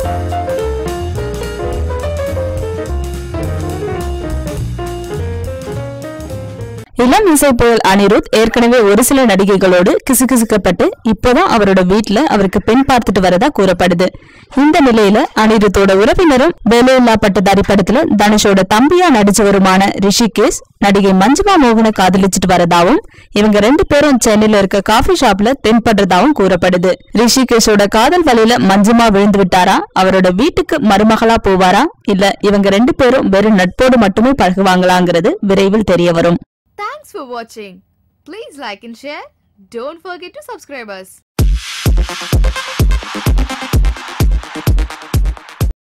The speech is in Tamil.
இளம் இசை புயல் அனிருத் ஏற்கனவே ஒரு சில நடிகைகளோடு கிசுகிசுக்கப்பட்டு இப்போதான் அவரோட வீட்ல அவருக்கு பெண் பார்த்துட்டு வரதா கூறப்படுது இந்த நிலையில அனிருத்தோட உறவினரும் வேலையில்லா பட்டதாரி படத்துல தனுஷோட தம்பியா நடிச்சவருமான ரிஷிகேஷ் நடிகை மஞ்சுமா மோகனை காதலிச்சிட்டு வரதாவும் இவங்க ரெண்டு பேரும் சென்னையில இருக்க காஃபி ஷாப்ல தென்படுறதாவும் கூறப்படுது ரிஷிகேஷோட காதல் வலையில மஞ்சுமா விழுந்து விட்டாரா அவரோட வீட்டுக்கு மருமகளா போவாரா இல்ல இவங்க ரெண்டு பேரும் வெறும் நட்போடு மட்டுமே பழகுவாங்களாங்கிறது விரைவில் தெரிய வரும் Thanks for watching. Please like and share. Don't forget to subscribe us.